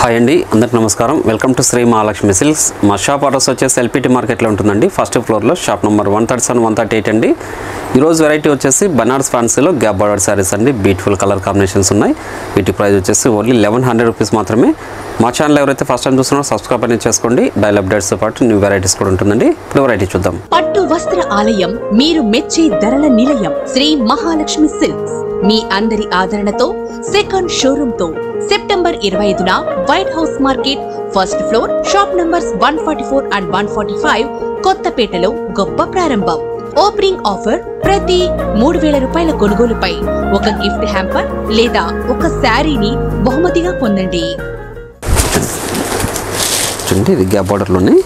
Hi అండి అందరికి నమస్కారం welcome to Shri Mahalakshmi silks మా షాప్ అడ్రస్ వచ్చేసి ఎల్పిటి మార్కెట్లో ఉంటుందండి ఫస్ట్ ఫ్లోర్లో shop number one thirty seven one thirty eight అండి ఈరోజు వెరైటీ వచ్చేసి బనారస్ ఫ్యాన్సీలో గ్యాప్ బార్డర్ శారీస్ అండి బ్యూటిఫుల్ కలర్ కాంబినేషన్స్ ఉన్నాయి వీటి ప్రైస్ వచ్చేసి ఓన్లీ లెవెన్ హండ్రెడ్ రూపీస్ మాత్రమే మా ఛానల్ ఎవరైతే ఫస్ట్ టైం చూస్తున్నారో సబ్స్క్రైబ్ అనేది చేసుకోండి డైల్ అప్డేట్స్తో పాటు న్యూ వెరైటీస్ కూడా ఉంటుందండి ఇప్పుడు వెరైటీ చూద్దాం పట్టు వస్త్ర ఆలయం మీరు మెచ్చే ధరల నిలయం శ్రీ మహాలక్ష్మి సిల్క్స్ మీ అందరి ఆదరణతో సెకండ్ షోరూమ్ తో సెప్టెంబర్ ఇరవై ఐదున white house market first floor shop numbers one forty four and one forty five కొత్తపేటలో గొప్ప ప్రారంభం ఓపెనింగ్ ఆఫర్ ప్రతి మూడు వేల రూపాయల కొనుగోలుపై ఒక గిఫ్ట్ హ్యాంపర్ లేదా ఒక శారీని బహుమతిగా పొందండి చూడండి ఇది గ్యాప్ బార్డర్లోనే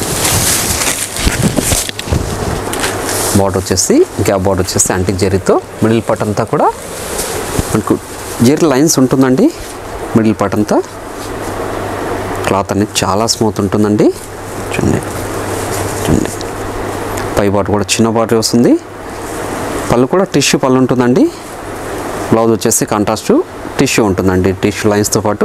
బార్డర్ వచ్చేసి గ్యాప్ బార్డర్ వచ్చేసి యాంటిక్ జరీతో మిడిల్ పార్ట్ అంతా కూడా మనకు జరీ లైన్స్ ఉంటుందండి మిడిల్ పార్ట్ అంతా క్లాత్ అనేది చాలా స్మూత్ ఉంటుందండి చూడండి చూడండి పై బార్డర్ కూడా చిన్న బార్డర్ వస్తుంది పళ్ళు కూడా టిష్యూ పళ్ళు ఉంటుందండి బ్లౌజ్ వచ్చేసి కాంట్రాస్ట్ టిష్యూ ఉంటుందండి టిష్యూ లైన్స్తో పాటు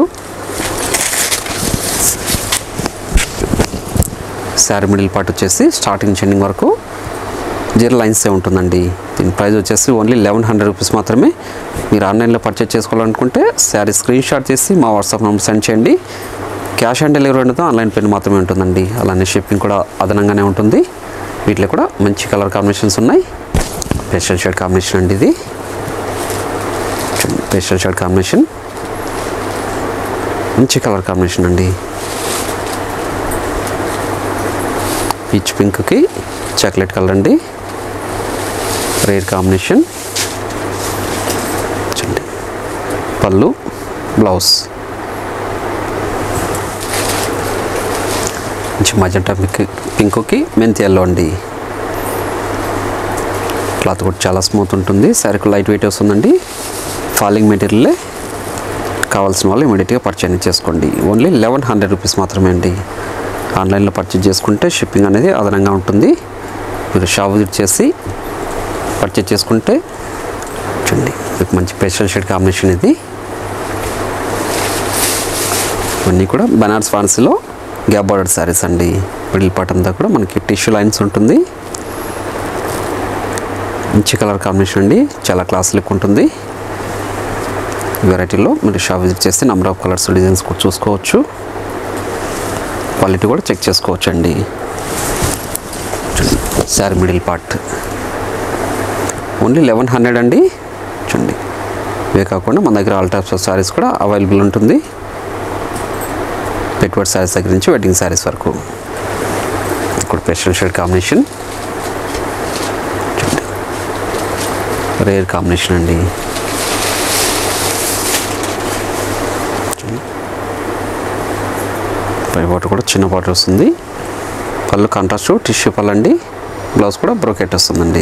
శారీ మిడిల్ పార్ట్ వచ్చేసి స్టార్టింగ్ చెండింగ్ వరకు జీరో లైన్సే ఉంటుందండి దీని ప్రైస్ వచ్చేసి ఓన్లీ లెవెన్ హండ్రెడ్ రూపీస్ మాత్రమే మీరు ఆన్లైన్లో పర్చేస్ చేసుకోవాలనుకుంటే శారీ స్క్రీన్ షాట్ చేసి మా వాట్సాప్ నెంబర్ సెండ్ చేయండి క్యాష్ ఆన్ డెలివరీ ఉండదు ఆన్లైన్ పేమెంట్ మాత్రమే ఉంటుందండి అలానే షిప్పింగ్ కూడా అదనంగానే ఉంటుంది వీటిలో కూడా మంచి కలర్ కాంబినేషన్స్ ఉన్నాయి పేస్టల్ షేడ్ కాంబినేషన్ అండి ఇది పేస్టల్ షేడ్ కాంబినేషన్ మంచి కలర్ కాంబినేషన్ అండి పీచ్ పింక్కి చాక్లెట్ కలర్ అండి రేర్ కాంబినేషన్ చూడండి పళ్ళు బ్లౌజ్ మంచి మజంటా పింక్ పింక్కి మెంతి ఎల్లో అండి క్లాత్ కూడా చాలా స్మూత్ ఉంటుంది శారీకి లైట్ వెయిట్ వస్తుందండి ఫాలింగ్ మెటీరియలే కావాల్సిన వాళ్ళు ఇమీడియట్గా పర్చేజ్ చేసుకోండి ఓన్లీ లెవెన్ హండ్రెడ్ రూపీస్ మాత్రమే అండి ఆన్లైన్లో పర్చేజ్ చేసుకుంటే షిప్పింగ్ అనేది అదనంగా ఉంటుంది మీరు షాప్ విజిట్ చేసి పర్చేజ్ చేసుకుంటే చూడండి మీకు మంచి పేస్టల్ షేడ్ కాంబినేషన్ ఇది ఇవన్నీ కూడా బనారస్ ఫాన్సీలో గ్యాప్ బార్డర్ శారీస్ అండి మిడిల్ పార్ట్ అంతా కూడా మనకి టిష్యూ లైన్స్ ఉంటుంది మంచి కలర్ కాంబినేషన్ అండి చాలా క్లాస్ లుక్ ఉంటుంది ఈ వెరైటీలో మీరు షాప్ విజిట్ చేస్తే నెంబర్ ఆఫ్ కలర్స్ డిజైన్స్ కూడా చూసుకోవచ్చు క్వాలిటీ కూడా చెక్ చేసుకోవచ్చు అండి sari middle part only eleven hundred అండి చూడండి ఇవే కాకుండా మన దగ్గర ఆల్ టైప్స్ ఆఫ్ శారీస్ కూడా అవైలబుల్ ఉంటుంది పెట్టుబడి శారీస్ దగ్గర నుంచి వెడ్డింగ్ శారీస్ వరకు ఇక్కడ స్పెషల్ షేడ్ కాంబినేషన్ చూడండి రేర్ కాంబినేషన్ అండి పై బాటర్ కూడా చిన్న బాటర్ వస్తుంది పళ్ళు కాంట్రాస్ట్ టిష్యూ పళ్ళు అండి బ్లౌజ్ కూడా బ్రోకెట్ వస్తుందండి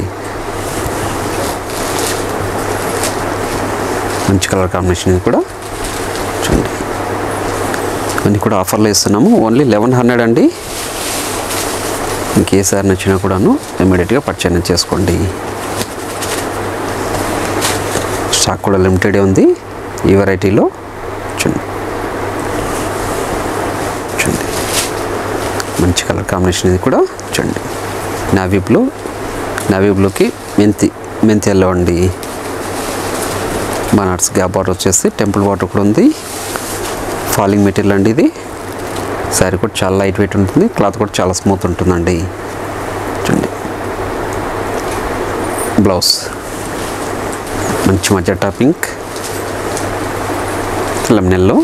మంచి కలర్ కాంబినేషన్ ఇది కూడా చూడండి ఇవన్నీ కూడా ఆఫర్లో ఇస్తున్నాము ఓన్లీ లెవెన్ హండ్రెడ్ అండి ఇంకే సారి నచ్చినా కూడాను ఇమీడియట్గా పర్చేజ్ చేసుకోండి స్టాక్ కూడా లిమిటెడే ఉంది ఈ వెరైటీలో చూడండి చూడండి మంచి కలర్ కాంబినేషన్ ఇది కూడా చూడండి నావీ బ్లూ నావీ బ్లూకి మెంతి మెంతి ఎల్లో అండి బనార్స్ గ్యాప్ బాటర్ వచ్చేసి టెంపుల్ వాటర్ కూడా ఉంది ఫాలింగ్ మెటీరియల్ అండి ఇది శారీ కూడా చాలా లైట్ వెయిట్ ఉంటుంది క్లాత్ కూడా చాలా స్మూత్ ఉంటుందండి చూడండి బ్లౌజ్ మంచి మజటా పింక్ లెమనెల్లో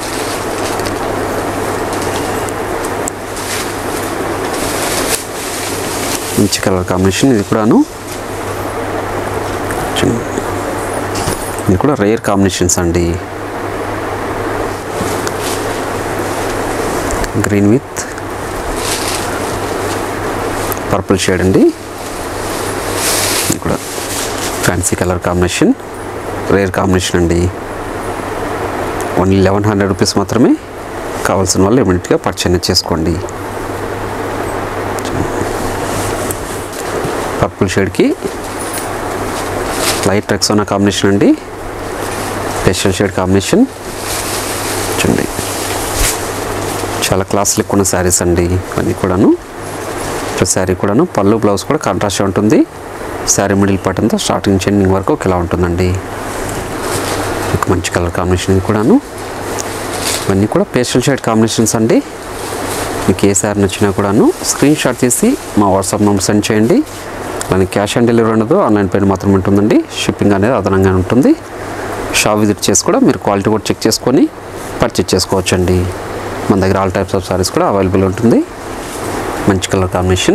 మంచి కలర్ కాంబినేషన్ ఇది కూడాను చూడండి. ఇది కూడా రేర్ కాంబినేషన్స్ అండి గ్రీన్ విత్ పర్పుల్ షేడ్ అండి ఇది కూడా fancy colour combination rare combination అండి ఓన్లీ లెవెన్ హండ్రెడ్ రూపీస్ మాత్రమే కావాల్సిన వాళ్ళు ఇమీడియట్గా పర్చేజ్ చేసుకోండి పర్పుల్ షేడ్కి లైట్ రెక్సోనా కాంబినేషన్ అండి పేస్టల్ షేడ్ కాంబినేషన్ చూడండి చాలా క్లాస్ లుక్ ఉన్న శారీస్ అండి ఇవన్నీ కూడాను ప్రతి శారీ కూడాను పళ్ళు బ్లౌజ్ కూడా కాంట్రాస్ట్ ఉంటుంది శారీ మిడిల్ పార్ట్ అంతా స్టార్టింగ్ నుంచి ఎండింగ్ వరకు ఒకేలా ఉంటుందండి ఒక మంచి కలర్ కాంబినేషన్ ఇది కూడాను ఇవన్నీ కూడా పేస్టల్ షేడ్ కాంబినేషన్స్ అండి మీకు ఏ శారీ నచ్చినా కూడాను స్క్రీన్ షాట్ తీసి మా వాట్సాప్ నెంబర్ సెండ్ చేయండి అలానే క్యాష్ ఆన్ డెలివరీ ఉండదు ఆన్లైన్ పేమెంట్ మాత్రమే ఉంటుందండి షిప్పింగ్ అనేది అదనంగా ఉంటుంది షాప్ విజిట్ చేసి కూడా మీరు క్వాలిటీ కూడా చెక్ చేసుకొని పర్చేజ్ చేసుకోవచ్చండి మన దగ్గర ఆల్ టైప్స్ ఆఫ్ సారీస్ కూడా అవైలబుల్ ఉంటుంది మంచి కలర్ కాంబినేషన్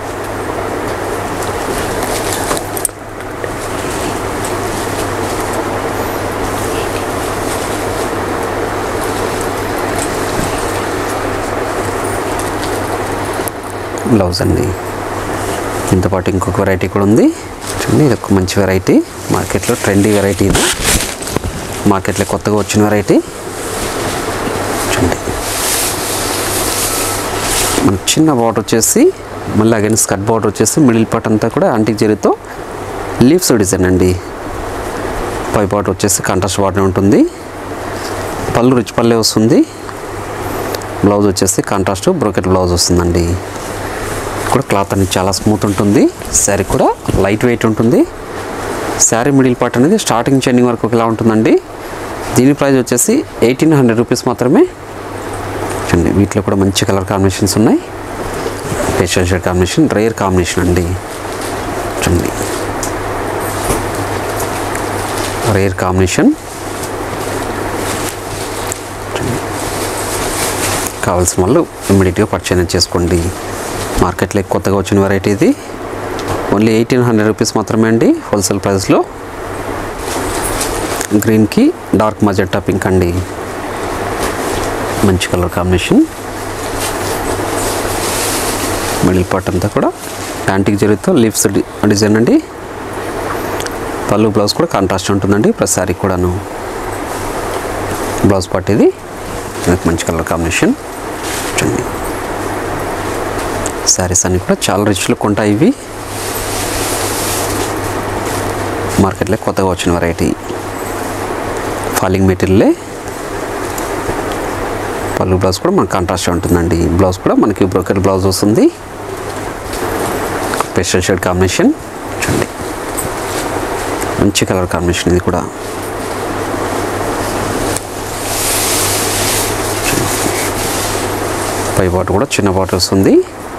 బ్లౌజ్ అండి దీంతో పాటు ఇంకొక వెరైటీ కూడా ఉంది చూడండి ఇది ఒక మంచి వెరైటీ మార్కెట్లో ట్రెండీ వెరైటీ ఇది మార్కెట్లో కొత్తగా వచ్చిన వెరైటీ చూడండి మన చిన్న బార్డర్ వచ్చేసి మళ్ళీ అగైన్ స్కర్ట్ బార్డర్ వచ్చేసి మిడిల్ పార్ట్ అంతా కూడా యాంటిక్ జరీతో లీవ్స్ డిజైన్ అండి పై బార్డర్ వచ్చేసి కాంట్రాస్ట్ బార్డర్ ఉంటుంది పళ్ళు రిచ్ పల్లె వస్తుంది బ్లౌజ్ వచ్చేసి కాంట్రాస్ట్ బ్రోకెట్ బ్లౌజ్ వస్తుందండి కూడా క్లాత్ అనేది చాలా స్మూత్ ఉంటుంది శారీ కూడా లైట్ వెయిట్ ఉంటుంది శారీ మిడిల్ పార్ట్ అనేది స్టార్టింగ్ చెండింగ్ వరకు ఇలా ఉంటుందండి దీని ప్రైస్ వచ్చేసి ఎయిటీన్ హండ్రెడ్ రూపీస్ మాత్రమే చూడండి వీటిలో కూడా మంచి కలర్ కాంబినేషన్స్ ఉన్నాయి pastel shade combination rare combination అండి చూడండి రేర్ కాంబినేషన్ కావాల్సిన వాళ్ళు ఇమ్మీడియట్గా పర్చేజ్ చేసుకోండి మార్కెట్లో కొత్తగా వచ్చిన వెరైటీ ఇది ఓన్లీ ఎయిటీన్ హండ్రెడ్ రూపీస్ మాత్రమే అండి హోల్సేల్ ప్రైస్లో గ్రీన్కి డార్క్ మజెట్టా పింక్ అండి మంచి కలర్ కాంబినేషన్ మిడిల్ పార్ట్ అంతా కూడా యాంటిక్ జరీతో లీవ్స్ డిజైన్ అండి పళ్ళు బ్లౌజ్ కూడా కాంట్రాస్ట్ ఉంటుందండి ప్రతి శారీ కూడాను బ్లౌజ్ పార్ట్ ఇది ఇది మంచి కలర్ కాంబినేషన్ చూడండి శారీస్ అన్నీ కూడా చాలా రిచ్ లుక్ ఉంటాయి ఇవి మార్కెట్లో కొత్తగా వచ్చిన వెరైటీ ఫాలింగ్ మెటీరియలే పళ్ళు బ్లౌజ్ కూడా మనకు కాంట్రాస్ట్ ఉంటుందండి బ్లౌజ్ కూడా మనకి బ్రోకెట్ బ్లౌజ్ వస్తుంది పేస్టల్ షేడ్ కాంబినేషన్ చూడండి మంచి కలర్ కాంబినేషన్ ఇది కూడా పై బాటర్ కూడా చిన్న బాటర్ వస్తుంది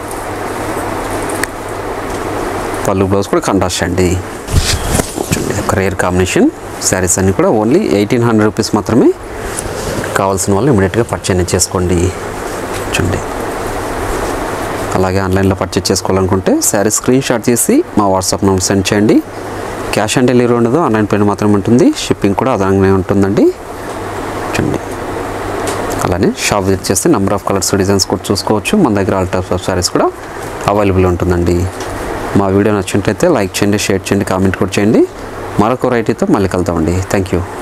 పళ్ళు బ్లౌజ్ కూడా కాంట్రాస్ట్ అండి చూడండి ఒక రేర్ కాంబినేషన్ శారీస్ అన్నీ కూడా ఓన్లీ ఎయిటీన్ హండ్రెడ్ రూపీస్ మాత్రమే కావాల్సిన వాళ్ళు ఇమీడియట్గా పర్చేజ్ చేసుకోండి చూడండి అలాగే ఆన్లైన్లో పర్చేజ్ చేసుకోవాలనుకుంటే శారీ స్క్రీన్ షాట్ తీసి మా వాట్సాప్ నెంబర్ సెండ్ చేయండి క్యాష్ ఆన్ డెలివరీ ఉండదు ఆన్లైన్ పేమెంట్ మాత్రమే ఉంటుంది షిప్పింగ్ కూడా అదనంగానే ఉంటుందండి చూడండి అలానే షాప్ విజిట్ చేస్తే నెంబర్ ఆఫ్ కలర్స్ డిజైన్స్ కూడా చూసుకోవచ్చు మన దగ్గర ఆల్ టైప్స్ ఆఫ్ శారీస్ కూడా అవైలబుల్ ఉంటుందండి మా వీడియో నచ్చినట్లయితే లైక్ చేయండి షేర్ చేయండి కామెంట్ కూడా చేయండి మరొక వెరైటీతో మళ్ళీ కలుద్దామండి థ్యాంక్ యూ